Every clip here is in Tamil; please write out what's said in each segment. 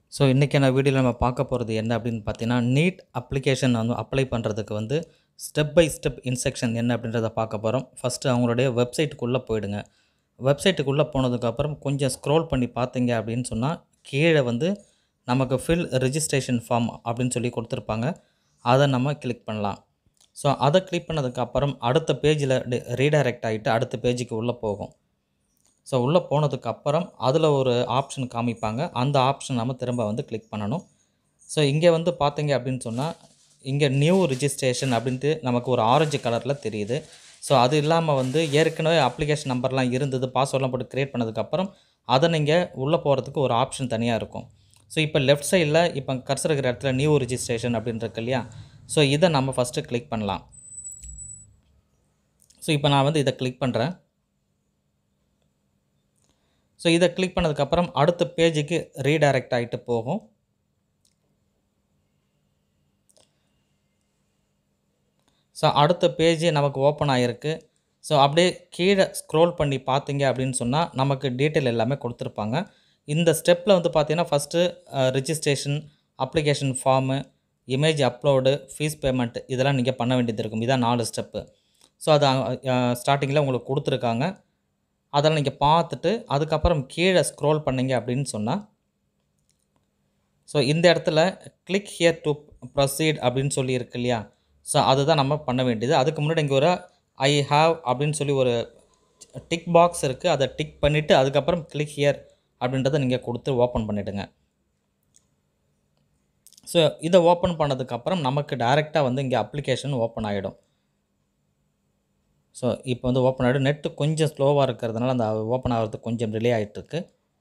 ஸோ இன்றைக்கான வீடியோவில் நம்ம பார்க்க போகிறது என்ன அப்படின்னு பார்த்தீங்கன்னா நீட் அப்ளிகேஷன் வந்து அப்ளை பண்ணுறதுக்கு வந்து ஸ்டெப் பை ஸ்டெப் இன்ஸ்ட்ரக்ஷன் என்ன அப்படின்றத பார்க்க போகிறோம் ஃபஸ்ட்டு அவங்களுடைய வெப்சைட்டுக்குள்ளே போயிடுங்க வெப்சைட்டுக்குள்ளே போனதுக்கப்புறம் கொஞ்சம் ஸ்க்ரோல் பண்ணி பார்த்தீங்க அப்படின்னு சொன்னால் கீழே வந்து நமக்கு ஃபில் ரிஜிஸ்ட்ரேஷன் ஃபார்ம் அப்படின்னு சொல்லி கொடுத்துருப்பாங்க அதை நம்ம கிளிக் பண்ணலாம் ஸோ அதை கிளிக் பண்ணதுக்கப்புறம் அடுத்த பேஜில் ரீடைரக்ட் ஆகிட்டு அடுத்த பேஜுக்கு உள்ளே போகும் ஸோ உள்ளே போனதுக்கு அப்புறம் அதில் ஒரு ஆப்ஷன் காமிப்பாங்க அந்த ஆப்ஷன் நம்ம திரும்ப வந்து கிளிக் பண்ணணும் ஸோ இங்கே வந்து பார்த்தீங்க அப்படின்னு சொன்னால் இங்கே நியூ ரிஜிஸ்ட்ரேஷன் அப்படின்ட்டு நமக்கு ஒரு ஆரஞ்சு கலரில் தெரியுது ஸோ அது இல்லாமல் வந்து ஏற்கனவே அப்ளிகேஷன் நம்பர்லாம் இருந்தது பாஸ்வேர்ட்லாம் போட்டு க்ரியேட் பண்ணதுக்கப்புறம் அதை நீங்கள் உள்ளே போகிறதுக்கு ஒரு ஆப்ஷன் தனியாக இருக்கும் ஸோ இப்போ லெஃப்ட் சைடில் இப்போ கர்சர் இருக்கிற இடத்துல நியூ ரிஜிஸ்ட்ரேஷன் அப்படின்னு இருக்கு இல்லையா ஸோ இதை நம்ம ஃபஸ்ட்டு கிளிக் பண்ணலாம் ஸோ இப்போ நான் வந்து இதை கிளிக் பண்ணுறேன் ஸோ இதை கிளிக் பண்ணதுக்கப்புறம் அடுத்த பேஜுக்கு ரீடைரக்ட் ஆகிட்டு போகும் ஸோ அடுத்த பேஜ் நமக்கு ஓப்பன் ஆகிருக்கு ஸோ அப்படியே கீழே ஸ்க்ரோல் பண்ணி பார்த்தீங்க அப்படின்னு சொன்னால் நமக்கு டீட்டெயில் எல்லாமே கொடுத்துருப்பாங்க இந்த ஸ்டெப்பில் வந்து பார்த்தீங்கன்னா first registration application form image upload fee payment இதெல்லாம் நீங்கள் பண்ண வேண்டியது இருக்கும் இதான் நாலு ஸ்டெப்பு ஸோ அது ஸ்டார்டிங்கில் உங்களுக்கு கொடுத்துருக்காங்க அதெல்லாம் நீங்கள் பார்த்துட்டு அதுக்கப்புறம் கீழே ஸ்க்ரோல் பண்ணீங்க அப்படின்னு சொன்னால் ஸோ இந்த இடத்துல கிளிக் ஹியர் டு ப்ரொசீட் அப்படின்னு சொல்லி இருக்கு இல்லையா ஸோ அதுதான் நம்ம பண்ண வேண்டியது அதுக்கு முன்னாடி இங்கே ஒரு ஐ ஹாவ் அப்படின்னு சொல்லி ஒரு டிக் பாக்ஸ் இருக்குது அதை டிக் பண்ணிவிட்டு அதுக்கப்புறம் கிளிக் ஹியர் அப்படின்றத நீங்கள் கொடுத்து ஓப்பன் பண்ணிவிடுங்க ஸோ இதை ஓப்பன் பண்ணதுக்கப்புறம் நமக்கு டைரெக்டாக வந்து இங்கே அப்ளிகேஷன் ஓப்பன் ஆகிடும் ஸோ இப்போ வந்து ஓப்பன் ஆகிடும் நெட்டு கொஞ்சம் ஸ்லோவாக இருக்கிறதுனால அந்த ஓப்பன் ஆகிறதுக்கு கொஞ்சம் டிலே ஆகிட்டுருக்கு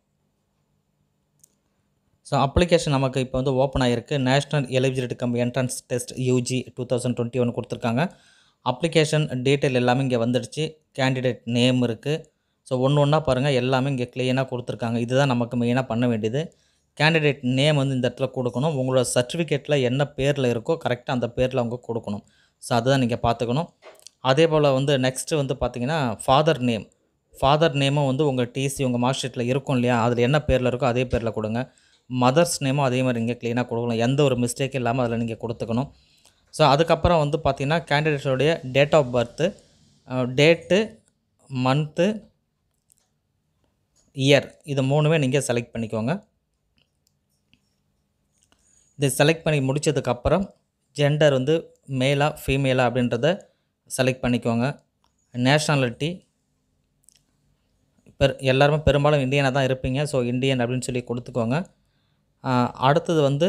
ஸோ அப்ளிகேஷன் நமக்கு இப்போ வந்து ஓப்பன் ஆகிருக்கு national eligibility cum entrance test UG two thousand twenty one கொடுத்துருக்காங்க அப்ளிகேஷன் டீட்டெயில் எல்லாமே இங்கே வந்துடுச்சு கேண்டிடேட் நேம் இருக்குது ஸோ ஒன்று ஒன்றா பாருங்கள் எல்லாமே இங்கே க்ளீனாக கொடுத்துருக்காங்க இதுதான் நமக்கு மெயினாக பண்ண வேண்டியது கேண்டிடேட் நேம் வந்து இந்த இடத்துல கொடுக்கணும் உங்களோட சர்டிஃபிகேட்டில் என்ன பேரில் இருக்கோ கரெக்டாக அந்த பேரில் அவங்க கொடுக்கணும் ஸோ அதுதான் நீங்கள் பார்த்துக்கணும் அதே போல் வந்து நெக்ஸ்ட்டு வந்து பார்த்தீங்கன்னா ஃபாதர் நேம் ஃபாதர் நேமும் வந்து உங்கள் டிசி உங்கள் மார்க் ஷீட்டில் இருக்கும் இல்லையா அதில் என்ன பேரில் இருக்கோ அதே பேரில் கொடுங்க மதர்ஸ் நேமும் அதே மாதிரி இங்கே க்ளீனாக கொடுக்கணும் எந்த ஒரு மிஸ்டேக்கும் இல்லாமல் அதில் நீங்கள் கொடுத்துக்கணும் ஸோ அதுக்கப்புறம் வந்து பார்த்திங்கன்னா கேண்டிடேட்டோடைய date of birth date month year இது மூணுமே நீங்கள் செலக்ட் பண்ணிக்கோங்க இதை செலக்ட் பண்ணி முடித்ததுக்கப்புறம் ஜெண்டர் வந்து மேலா ஃபீமேலா அப்படின்றத செலக்ட் பண்ணிக்கோங்க நேஷ்னாலிட்டி பெர் எல்லாருமே பெரும்பாலும் இந்தியனாக தான் இருப்பீங்க ஸோ இந்தியன் அப்படின்னு சொல்லி கொடுத்துக்கோங்க அடுத்தது வந்து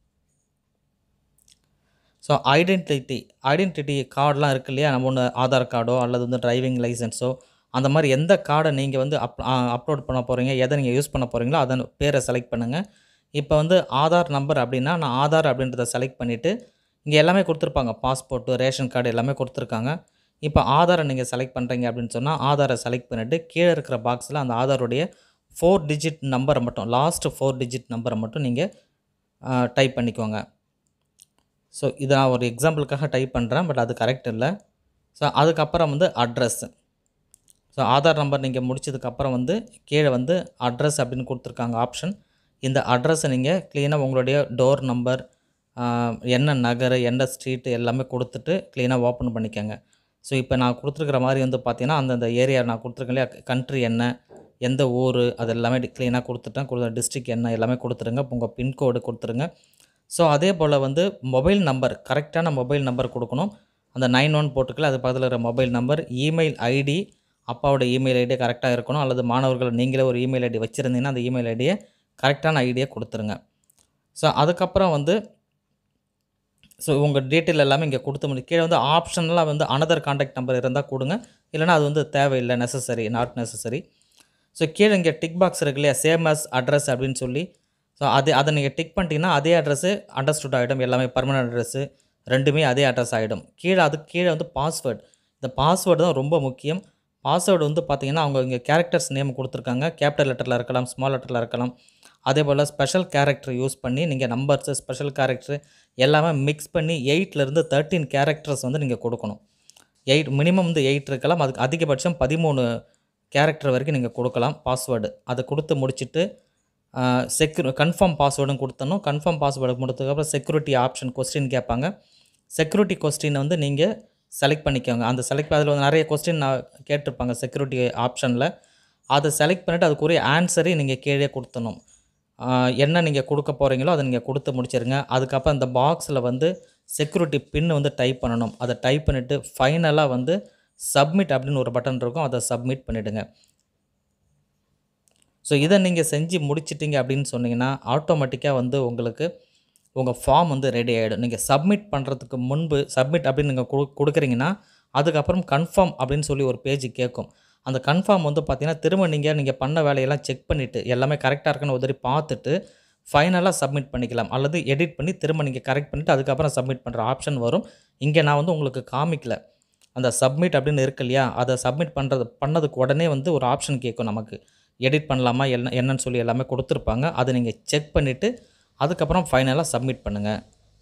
ஸோ ஐடென்டிட்டி ஐடென்டிட்டி கார்டெலாம் இருக்கு இல்லையா நம்ம ஒன்று ஆதார் கார்டோ அல்லது வந்து டிரைவிங் லைசன்ஸோ அந்த மாதிரி எந்த கார்டை நீங்கள் வந்து அப் அப்லோட் பண்ண போகிறீங்க எதை நீங்கள் யூஸ் பண்ண போகிறீங்களோ அதன் பேரை செலக்ட் பண்ணுங்கள் இப்போ வந்து ஆதார் நம்பர் அப்படின்னா நான் ஆதார் அப்படின்றத செலக்ட் பண்ணிவிட்டு இங்கே எல்லாமே கொடுத்துருப்பாங்க பாஸ்போர்ட்டு ரேஷன் கார்டு எல்லாமே கொடுத்துருக்காங்க இப்போ ஆதாரை நீங்கள் செலக்ட் பண்ணுறீங்க அப்படின்னு சொன்னால் ஆதாரை செலக்ட் பண்ணிவிட்டு கீழே இருக்கிற பாக்ஸில் அந்த ஆதாருடைய ஃபோர் டிஜிட் நம்பரை மட்டும் லாஸ்ட்டு ஃபோர் டிஜிட் நம்பரை மட்டும் நீங்கள் டைப் பண்ணிக்கோங்க ஸோ இதை நான் ஒரு எக்ஸாம்பிளுக்காக டைப் பண்ணுறேன் பட் அது கரெக்ட் இல்லை ஸோ அதுக்கப்புறம் வந்து அட்ரஸ்ஸு ஸோ ஆதார் நம்பர் நீங்கள் முடிச்சதுக்கப்புறம் வந்து கீழே வந்து அட்ரஸ் அப்படின்னு கொடுத்துருக்காங்க ஆப்ஷன் இந்த அட்ரஸை நீங்கள் க்ளீனாக உங்களுடைய டோர் நம்பர் என்ன நகர் என்ன ஸ்ட்ரீட்டு எல்லாமே கொடுத்துட்டு க்ளீனாக ஓப்பன் பண்ணிக்கோங்க ஸோ இப்போ நான் கொடுத்துருக்குற மாதிரி வந்து பார்த்தீங்கன்னா அந்தந்த ஏரியா நான் கொடுத்துருக்கேன் இல்லையா கண்ட்ரி என்ன எந்த ஊர் அது எல்லாமே க்ளீனாக கொடுத்துட்டேன் கொடுத்த டிஸ்ட்ரிக் என்ன எல்லாமே கொடுத்துருங்க உங்கள் பின்கோடு கொடுத்துருங்க ஸோ அதே போல் வந்து மொபைல் நம்பர் கரெக்டான மொபைல் நம்பர் கொடுக்கணும் அந்த நைன் ஒன் போட்டுக்கல அது பக்கத்தில் இருக்கிற மொபைல் நம்பர் இமெயில் ஐடி அப்பாவோட இமெயில் ஐடி கரெக்டாக இருக்கணும் அல்லது மாணவர்கள் நீங்களே ஒரு இமெயில் ஐடி வச்சுருந்தீங்கன்னா அந்த இமெயில் ஐடியை கரெக்டான ஐடியை கொடுத்துருங்க ஸோ அதுக்கப்புறம் வந்து ஸோ உங்கள் டீட்டெயில் எல்லாமே இங்கே கொடுத்து முடி கீழே வந்து ஆப்ஷனலாக வந்து அனதர் காண்டாக்ட் நம்பர் இருந்தால் கொடுங்க இல்லைனா அது வந்து தேவையில்லை நெசசரி நாட் நெசசரி ஸோ கீழே இங்கே டிக் பாக்ஸ் இருக்கு இல்லையா சேம் அஸ் அட்ரஸ் அப்படின்னு சொல்லி ஸோ அது அதை நீங்கள் டிக் பண்ணிட்டீங்கன்னா அதே அட்ரஸ்ஸு அண்டர்ஸ்டுட் ஆகிடும் எல்லாமே பர்மனன்ட் அட்ரஸ்ஸு ரெண்டுமே அதே அட்ரஸ் ஆகிடும் கீழே அதுக்கு கீழே வந்து பாஸ்வேர்டு இந்த பாஸ்வேர்டு தான் ரொம்ப முக்கியம் பாஸ்வேர்டு வந்து பார்த்திங்கன்னா அவங்க இங்கே கேரக்டர்ஸ் நேம் கொடுத்துருக்காங்க கேபிட்டல் லெட்டரில் இருக்கலாம் ஸ்மால் லெட்டரில் இருக்கலாம் அதே போல் ஸ்பெஷல் கேரக்டர் யூஸ் பண்ணி நீங்கள் நம்பர்ஸு ஸ்பெஷல் கேரக்டர் எல்லாமே மிக்ஸ் பண்ணி எயிட்லேருந்து தேர்ட்டீன் கேரக்டர்ஸ் வந்து நீங்கள் கொடுக்கணும் எயிட் மினிமம் வந்து எயிட் இருக்கலாம் அதுக்கு அதிகபட்சம் பதிமூணு கேரக்டர் வரைக்கும் நீங்கள் கொடுக்கலாம் பாஸ்வேர்டு அதை கொடுத்து முடிச்சுட்டு செக்யூ கன்ஃபார்ம் பாஸ்வேர்டும் கொடுத்தணும் கன்ஃபார்ம் பாஸ்வேர்டு கொடுத்ததுக்கப்புறம் செக்யூரிட்டி ஆப்ஷன் கொஸ்டின் கேட்பாங்க செக்யூரிட்டி கொஸ்டின் வந்து நீங்கள் செலக்ட் பண்ணிக்கோங்க அந்த செலக்ட் அதில் வந்து நிறைய கொஸ்டின் நான் கேட்டிருப்பாங்க செக்யூரிட்டி ஆப்ஷனில் அதை செலக்ட் பண்ணிவிட்டு அதுக்குரிய ஆன்சரையும் நீங்கள் கீழே கொடுத்தணும் ஆஹ் என்ன நீங்கள் கொடுக்க போகிறீங்களோ அதை நீங்கள் கொடுத்து முடிச்சிருங்க அதுக்கப்புறம் அந்த பாக்ஸில் வந்து செக்யூரிட்டி பின் வந்து டைப் பண்ணணும் அதை டைப் பண்ணிவிட்டு ஃபைனலாக வந்து சப்மிட் அப்படின்னு ஒரு பட்டன் இருக்கும் அதை சப்மிட் பண்ணிவிடுங்க ஸோ இதை நீங்கள் செஞ்சு முடிச்சிட்டிங்க அப்படின்னு சொன்னீங்கன்னா ஆட்டோமேட்டிக்காக வந்து உங்களுக்கு உங்கள் ஃபார்ம் வந்து ரெடி ஆகிடும் நீங்கள் சப்மிட் பண்ணுறதுக்கு முன்பு சப்மிட் அப்படின்னு நீங்கள் கொடு கொடுக்குறீங்கன்னா அதுக்கப்புறம் கன்ஃபார்ம் அப்படின்னு சொல்லி ஒரு பேஜ் கேட்கும் அந்த கன்ஃபார்ம் வந்து பார்த்தீங்கன்னா திரும்ப நீங்கள் நீங்கள் பண்ண வேலையெல்லாம் செக் பண்ணிவிட்டு எல்லாமே கரெக்டாக இருக்குன்னு உதறி பார்த்துட்டு ஃபைனலாக சப்மிட் பண்ணிக்கலாம் அல்லது எடிட் பண்ணி திரும்ப நீங்கள் கரெக்ட் பண்ணிவிட்டு அதுக்கப்புறம் சப்மிட் பண்ணுற ஆப்ஷன் வரும் இங்கே நான் வந்து உங்களுக்கு காமிக்கல அந்த சப்மிட் அப்படின்னு இருக்கு இல்லையா அதை சப்மிட் பண்ணுறது பண்ணதுக்கு உடனே வந்து ஒரு ஆப்ஷன் கேட்கும் நமக்கு எடிட் பண்ணலாமா என்ன என்னன்னு சொல்லி எல்லாமே கொடுத்துருப்பாங்க அதை நீங்கள் செக் பண்ணிவிட்டு அதுக்கப்புறம் ஃபைனலாக சப்மிட் பண்ணுங்கள்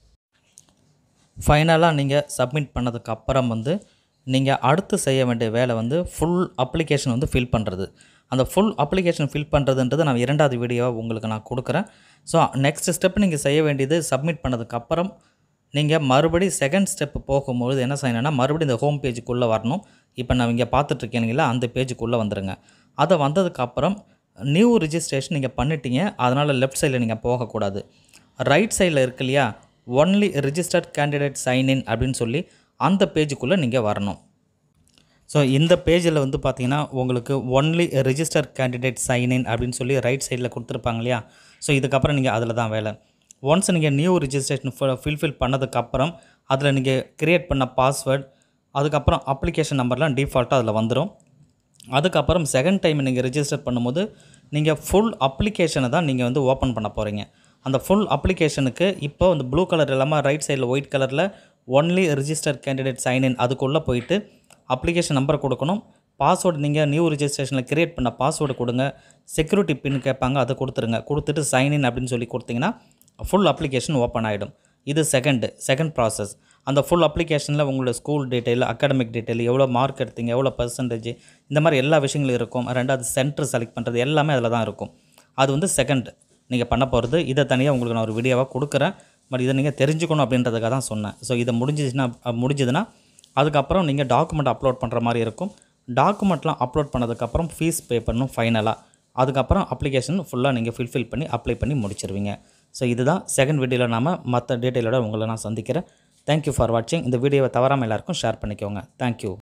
ஃபைனலாக நீங்கள் சப்மிட் பண்ணதுக்கு அப்புறம் வந்து நீங்கள் அடுத்து செய்ய வேண்டிய வேலை வந்து ஃபுல் அப்ளிகேஷன் வந்து ஃபில் பண்ணுறது அந்த ஃபுல் அப்ளிகேஷன் ஃபில் பண்ணுறதுன்றது நான் இரண்டாவது வீடியோவாக உங்களுக்கு நான் கொடுக்குறேன் ஸோ நெக்ஸ்ட் ஸ்டெப் நீங்கள் செய்ய வேண்டியது சப்மிட் பண்ணதுக்கு அப்புறம் நீங்கள் மறுபடி செகண்ட் ஸ்டெப் போகும்பொழுது என்ன செய்யணும்னா மறுபடியும் இந்த ஹோம் பேஜுக்குள்ளே வரணும் இப்போ நான் இங்கே பார்த்துட்ருக்கீங்களா அந்த பேஜுக்குள்ளே வந்துடுங்க அதை வந்ததுக்கப்புறம் நியூ ரிஜிஸ்ட்ரேஷன் நீங்கள் பண்ணிட்டீங்க அதனால் லெஃப்ட் சைடில் நீங்கள் போகக்கூடாது ரைட் சைடில் இருக்கு இல்லையா ஒன்லி ரிஜிஸ்டர்ட் கேண்டிடேட் சைன்இன் அப்படின்னு சொல்லி அந்த பேஜுக்குள்ளே நீங்கள் வரணும் ஸோ இந்த பேஜில் வந்து பார்த்தீங்கன்னா உங்களுக்கு ஒன்லி ரிஜிஸ்டர் கேண்டிடேட் சைன்இன் அப்படின்னு சொல்லி ரைட் சைடில் கொடுத்துருப்பாங்க இல்லையா ஸோ இதுக்கப்புறம் நீங்கள் அதில் தான் வேலை ஒன்ஸ் நீங்கள் நியூ ரிஜிஸ்ட்ரேஷன் ஃபில்ஃபில் பண்ணதுக்கப்புறம் அதில் நீங்கள் க்ரியேட் பண்ண பாஸ்வேர்ட் அதுக்கப்புறம் அப்ளிகேஷன் நம்பர்லாம் டிஃபால்ட்டாக அதில் வந்துடும் அதுக்கப்புறம் செகண்ட் டைம் நீங்கள் ரிஜிஸ்டர் பண்ணும்போது நீங்கள் ஃபுல் அப்ளிகேஷனை தான் நீங்கள் வந்து ஓப்பன் பண்ண போகிறீங்க அந்த ஃபுல் அப்ளிகேஷனுக்கு இப்போ இந்த ப்ளூ கலர் இல்லாமல் ரைட் சைடில் ஒயிட் கலரில் ஒன்லி ரிஜிஸ்டர் கேண்டிடேட் சைன்இன் அதுக்குள்ளே போயிட்டு அப்ளிகேஷன் நம்பர் கொடுக்கணும் பாஸ்வேர்டு நீங்கள் நியூ ரிஜிஸ்ட்ரேஷனில் கிரியேட் பண்ண பாஸ்வேர்டு கொடுங்க செக்யூரிட்டி பின் கேட்பாங்க அதை கொடுத்துருங்க கொடுத்துட்டு சைன்இன் அப்படின்னு சொல்லி கொடுத்தீங்கன்னா ஃபுல் அப்ளிகேஷன் ஓப்பன் ஆகிடும் இது செகண்டு செகண்ட் ப்ராசஸ் அந்த ஃபுல் அப்ளிகேஷனில் உங்களோட ஸ்கூல் டீட்டெயில் அகாடமிக் டீட்டெயில் எவ்வளோ மார்க் எடுத்தீங்க எவ்வளோ பர்சன்டேஜ் இந்த மாதிரி எல்லா விஷயங்களும் இருக்கும் ரெண்டாவது சென்டர் செலக்ட் பண்ணுறது எல்லாமே அதில் தான் இருக்கும் அது வந்து செகண்ட் நீங்கள் பண்ண போகிறது இதை தனியாக உங்களுக்கு நான் ஒரு வீடியோவாக கொடுக்குறேன் பட் இதை நீங்கள் தெரிஞ்சுக்கணும் அப்படின்றதுக்காக தான் சொன்னேன் ஸோ இதை முடிஞ்சிச்சுன்னா அஹ், முடிஞ்சதுன்னா அதுக்கப்புறம் நீங்கள் டாக்குமெண்ட் அப்லோட் பண்ணுற மாதிரி இருக்கும் டாக்குமெண்ட்லாம் அப்லோட் பண்ணதுக்கப்புறம் ஃபீஸ் பே பண்ணணும் ஃபைனலாக அதுக்கப்புறம் அப்ளிகேஷன் ஃபுல்லாக நீங்கள் ஃபில்ஃபில் பண்ணி அப்ளை பண்ணி முடிச்சிருவீங்க ஸோ இதுதான் செகண்ட் வீடியோவில் நாம மற்ற டீட்டெயிலோட உங்களை நான் சந்திக்கிறேன் தேங்க்யூ ஃபார் வாட்சிங் இந்த வீடியோவை தவறாமல் எல்லாருக்கும் ஷேர் பண்ணிக்கோங்க தேங்க்யூ